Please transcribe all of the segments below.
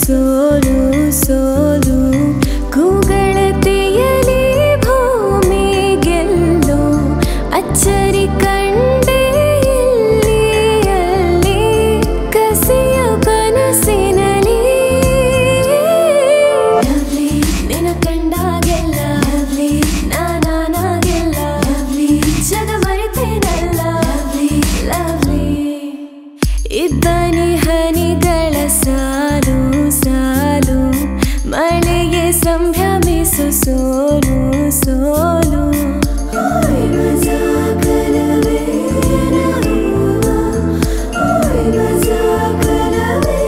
ಸೋಲು ಸೋಲು ಕೂಗಳತೆಯಲಿ ಭೂಮಿ ಗೆಲ್ಲು ಅಚ್ಚರಿ ಕಂಡೆ ಇಲ್ಲಿ ಅಲ್ಲಿ ಕಸಿಯ ಕನಸಿನಲಿ ಲವ್ಲಿ ನಿನ ಕಂಡಾಗೆಲ್ಲ ಲವ್ಲಿ ನಾನಾಗೆಲ್ಲ ಲವ್ಲಿ ಜಗ ಮರೆತೇನಲ್ಲ ಲವ್ಲಿ ಲವ್ಲಿ ಇಬ್ಬನಿ ಹನಿಗಳ ಸಾಲು ಸಾಲು ಮಳೆಗೆ ಸಂಭ್ರಮಿಸು ಸೋಲು ಸೋಲು ಓಯ್ ಮಜಾಕರವೇ ನಗುವ, ಓಯ್ ಮಜಾಕರವೇ.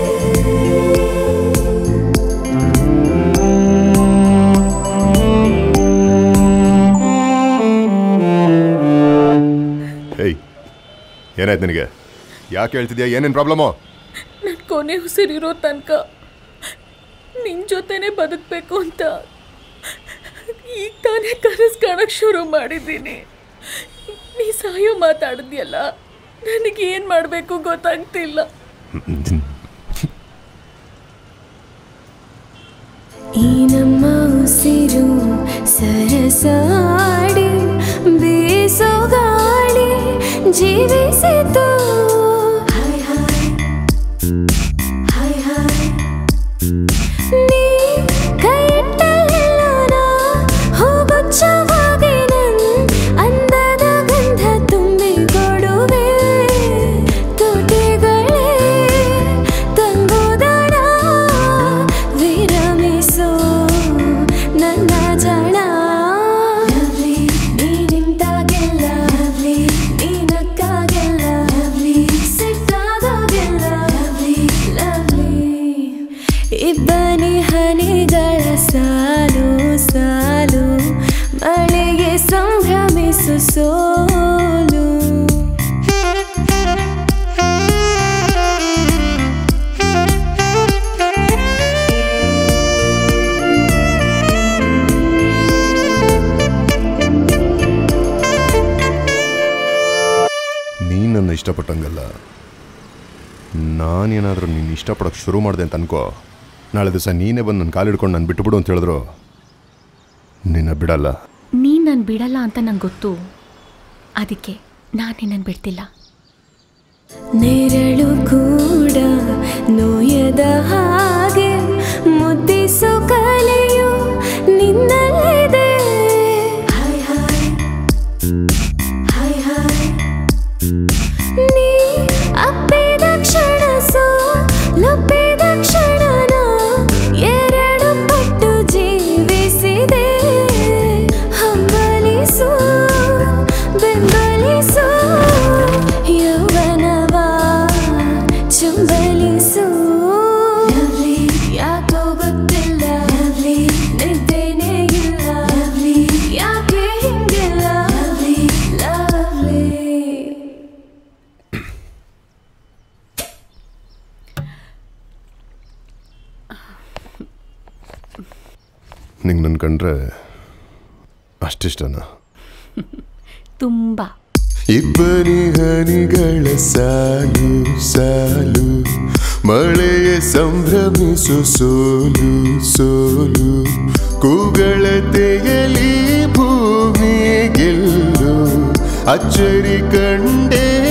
ಏಯ್ ಏನಾಯ್ತು ನಿನಗೆ ಯಾಕೆ ಹೇಳ್ತಿದ್ಯಾ ಏನೇನು ಪ್ರಾಬ್ಲಮ್ಮು ನನ್ನ ಕೊನೆ ಉಸಿರಿರೋ ತನಕ ನಿನ್ನ ಜೊತೆನೇ ಬದುಕಬೇಕು ಅಂತ ಈಗ ತಾನೇ ಕನಸು ಕಾಣಕ್ಕೆ ಶುರು ಮಾಡಿದ್ದೀನಿ ನೀ ಸಾಯೋ ಮಾತಾಡಿದ್ಯಲ್ಲ ನನಗೆ ಏನು ಮಾಡಬೇಕು ಗೊತ್ತಾಗ್ತಿಲ್ಲ ಈ ನಮ್ಮ ಉಸಿರು ಸರಸಾಡಿ ಬೀಸೋ ಗಾಳಿ ಜೀವಿಸಿತು ಹಾಯ್ ಹಾಯ್ ಹಾಯ್ ಹಾಯ್ ನೀ ಕೈಯಿಟ್ಟಲ್ಲೆಲ್ಲೋನ ಹೂಗುಚ್ಛವಾಗಿ ನನ್ ಅಂದದ ಗಂಧ ತುಂಬಿ ಕೊಡುವೆ ತುಟಿಗಳೇ ತಂಗುದಣ ವಿರಮಿಸು ನನ್ನ ಜಣ ಲವ್ಲಿ ನೀ ನಿಂತಾಗೆಲ್ಲ ಲವ್ಲಿ ನೀ ನಕ್ಕಾಗೆಲ್ಲ ಲವ್ಲಿ ಸಿಟ್ಟಾದಾಗೆಲ್ಲ ಲವ್ಲಿ ಲವ್ಲಿ ಇಬ್ಬನಿ ಹನಿಗಳ ಸಾಲು ಸಾಲು ಮಳೆಗೆ ಸಂಭ್ರಮಿಸು ಸೋಲು ನೀನು ನನ್ನ ಇಷ್ಟಪಟ್ಟಂಗಲ್ಲ ನಾನೇನಾದರೂ ನೀನು ಇಷ್ಟಪಡೋಕ್ಕೆ ಶುರು ಮಾಡಿದೆ ಅಂತ ಅನ್ಕೋ ನಾಳೆ ದಿವಸ ನೀನೇ ಬಂದು ನನ್ನ ಕಾಲು ಹಿಡ್ಕೊಂಡು ನಾನು ಬಿಟ್ಟುಬಿಡು ಅಂತ ಹೇಳಿದ್ರು ನಿನ್ನ ಬಿಡಲ್ಲ ನೀನು ನಾನು ಬಿಡಲ್ಲ ಅಂತ ನಂಗೆ ಗೊತ್ತು ಅದಕ್ಕೆ ನಾನು ನಿನ್ನನ್ನು ಬಿಡ್ತಿಲ್ಲ ನೆರಳು ಕೂಡ ನೋಯದ ಹಾಗೆ ಮುದ್ದಿಸು ಕಲೆಯು ನಿನ್ನಲ್ಲಿದೆ ಹಾಯ್ ಹಾಯ್ ಹಾಯ್ ಹಾಯ್ ನೀ ಅಪ್ಪಿದ ಕ್ಷಣ ಸೋ ಲಪ್ಪಿದ ಕ್ಷಣನ ಎರಡು ಪಟ್ಟು ಜೀವಿಸಿದೆ ಹಂಬಲಿಸು ಬೆಂಬಲಿಸು ಯೌವನವ ಚುಂಬಲಿಸು ಯಾಕೋ ಗೊತ್ತಿಲ್ಲ ನಿದ್ದೆನೇ ಇಲ್ಲ ಯಾಕೆ ಹಿಂಗಿಲ್ಲ ಲವ್ಲಿ ನಿಂಗೆ ನನ್ನ ಕಂಡ್ರೆ ಅಷ್ಟಿಷ್ಟನಾ ತುಂಬ ಇಬ್ಬನಿ ಹನಿಗಳ ಸಾಲು ಸಾಲು ಮಳೆಯ ಸಂಭ್ರಮಿಸು ಸೋಲು ಸೋಲು ಕೂಗಳತೆಯಲಿ ಭೂಮಿ ಗೆಲ್ಲು ಅಚ್ಚರಿ ಕಂಡೇ